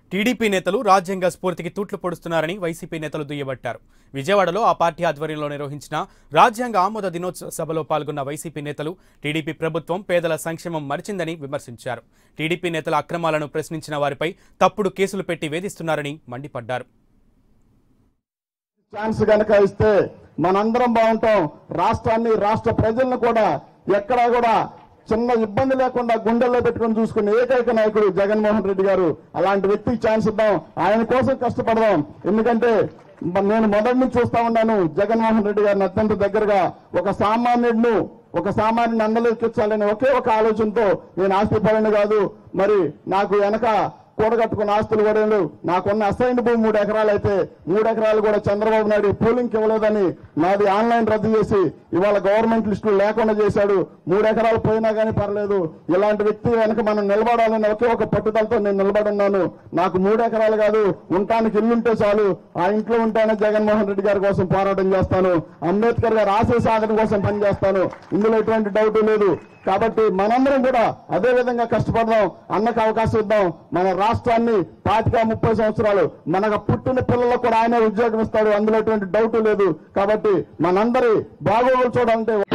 TDP నేతలు రాజ్యాంగ స్ఫూర్తికి తూట్లు పొడుస్తున్నారని వైసీపీ నేతలు దుయ్యబట్టారు విజయవాడలో ఆ పార్టీ ఆధ్వర్యంలో నిర్వహించిన రాజ్యాంగ ఆమోద దినోత్సవ సభలో పాల్గొన్న వైసీపీ నేతలు టీడీపీ ప్రభుత్వం పేదల సంక్షేమం మరిచిందని విమర్శించారు టీడీపీ నేతల అక్రమాలను ప్రశ్నించిన వారిపై తప్పుడు కేసులు పెట్టి వేధిస్తున్నారని మండిపడ్డారు ఛాన్స్ గనక ఇస్తే మనందరం బాగుంటాం రాష్ట్రాన్ని రాష్ట్ర ప్రజలను కూడా ఎక్కడా కూడా చిన్న ఇబ్బంది లేకుండా గుండెల్లో పెట్టుకొని చూసుకునే ఏకైక నాయకుడు జగన్మోహన్ రెడ్డి గారు అలాంటి వ్యక్తికి ఛాన్స్ ఇద్దాం ఆయన కోసం కష్టపడదాం ఎందుకంటే మ- నేను మొదటి నుంచి చూస్తా ఉన్నాను జగన్మోహన్ రెడ్డి గారిని అత్యంత దగ్గరగా ఒక సామాన్యుడిను ఒక సామాన్యుని అందలెక్కించాలనే ఒకే ఒక ఆలోచనతో నేను ఆస్తి పరుని కాదు మరి నాకు వెనక కూడగట్టుకున్న ఆస్తులు కూడా లేవు నాకున్న అసైన్ భూమి మూడు ఎకరాలు అయితే మూడు ఎకరాలు కూడా చంద్రబాబు నాయుడు పూలింగ్ ఇవ్వలేదని నాది ఆన్లైన్ రద్దు చేసి ఇవాళ గవర్నమెంట్ లిస్టులు లేకుండా చేశాడు మూడు ఎకరాలు పోయినా కానీ పర్లేదు ఇలాంటి వ్యక్తి వెనక మనం నిలబడాలని ఒకే ఒక పట్టుదలతో నేను నిలబడున్నాను నాకు మూడు ఎకరాలు కాదు ఉండటానికి ఇల్లు ఉంటే చాలు ఆ ఇంట్లో ఉంటేనే జగన్మోహన్ రెడ్డి గారి కోసం పోరాటం చేస్తాను అంబేద్కర్ గారి ఆశయ సాధన కోసం పనిచేస్తాను ఇందులో ఎటువంటి డౌట్ లేదు కాబట్టి మనందరం కూడా అదే విధంగా కష్టపడదాం అన్నకు అవకాశం ఇద్దాం మన రాష్ట్రాన్ని పాతిక ముప్పై సంవత్సరాలు మనకు పుట్టిన పిల్లలకు కూడా ఆయనే ఉద్యోగం ఇస్తాడు అందులో ఎటువంటి డౌట్ లేదు కాబట్టి మనందరి బాగోగులు చూడాలంటే